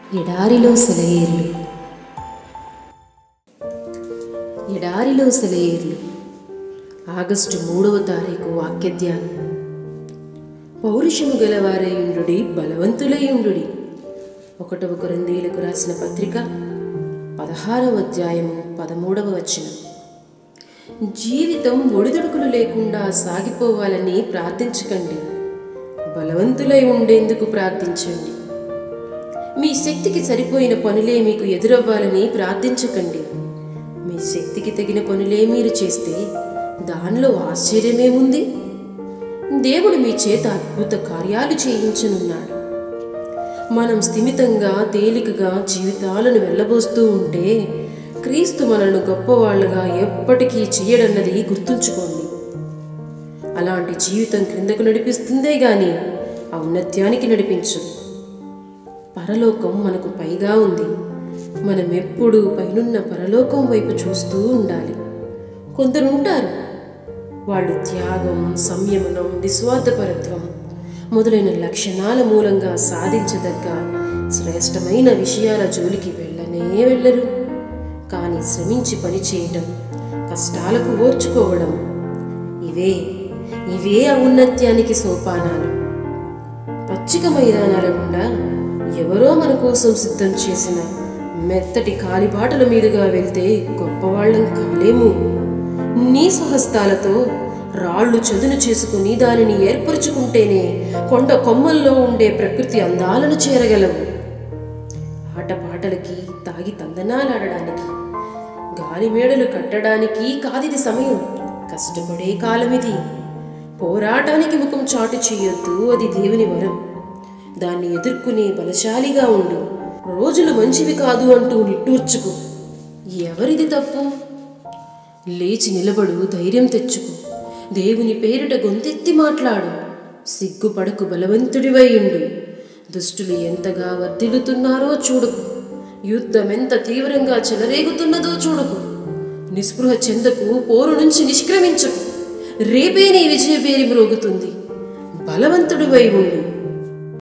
ఎడారిలో సెలయేర్లు ఎడారిలో సెలయేర్లు ఆగస్టు మూడవ తారీఖు వాక్యధ్యానం పౌరుషము గలవారయుండుడి బలవంతులయుండుడి ఒకటవ కొరందీలకు రాసిన పత్రిక పదహారవ అధ్యాయము పదమూడవ వచనం జీవితం ఒడిదుడుకులు లేకుండా సాగిపోవాలని ప్రార్థించకండి బలవంతులై ఉండేందుకు ప్రార్థించండి మీ శక్తికి సరిపోయిన పనులే మీకు ఎదురవ్వాలని ప్రార్థించకండి మీ శక్తికి తగిన పనులే మీరు చేస్తే దానిలో ఆశ్చర్యమేముంది దేవుడు మీ చేత అద్భుత కార్యాలు చేయించనున్నాడు మనం స్థిమితంగా తేలికగా జీవితాలను వెళ్ళబోస్తూ ఉంటే క్రీస్తు మనల్ని గొప్పవాళ్లుగా ఎప్పటికీ చేయడన్నది గుర్తుంచుకోండి అలాంటి జీవితం క్రిందకు నడిపిస్తుందే గాని ఔన్నత్యానికి నడిపించదు పరలోకం మనకు పైగా ఉంది మనం ఎప్పుడూ పైనున్న పరలోకం వైపు చూస్తూ ఉండాలి కొందరుంటారు వాళ్ళు త్యాగం సంయమనం నిస్వార్థపరత్వం మొదలైన లక్షణాల మూలంగా సాధించదగ్గ శ్రేష్టమైన విషయాల జోలికి వెళ్ళనే వెళ్ళరు కానీ శ్రమించి పనిచేయటం కష్టాలకు ఓర్చుకోవడం ఇవే ఇవే ఔన్నత్యానికి సోపానాలు పచ్చిక మైదానాల గుండా ఎవరో మన కోసం సిద్ధం చేసిన మెత్తటి కాలిబాటల మీదుగా వెళ్తే గొప్పవాళ్ళం కాలేము నీ స్వహస్తాలతో రాళ్ళు చదును చేసుకుని దానిని ఏర్పరచుకుంటేనే కొండ కొమ్మల్లో ఉండే ప్రకృతి అందాలను చేరగలవు ఆటపాటలకి తాగి తందనాలాడడానికి గాలి మేడలు కట్టడానికి కాదిది సమయం కష్టపడే కాలమిది పోరాటానికి ముఖం చాటు చేయొద్దు అది దేవుని వరం దాన్ని ఎదుర్కొనే బలశాలిగా ఉండు రోజులు మంచివి కాదు అంటూ నిట్టూర్చుకో ఎవరిది తప్పు లేచి నిలబడు ధైర్యం తెచ్చుకో దేవుని పేరిట గొంతెత్తి మాట్లాడు సిగ్గుపడకు బలవంతుడివైయుండు దుష్టులు ఎంతగా వర్ధిల్లుతున్నారో చూడకు యుద్ధం ఎంత తీవ్రంగా చెలరేగుతున్నదో చూడకు నిస్పృహ చెందకు పోరు నుంచి నిష్క్రమించకు రేపే నీ విజయపేరి మ్రోగుతుంది బలవంతుడివై ఉండు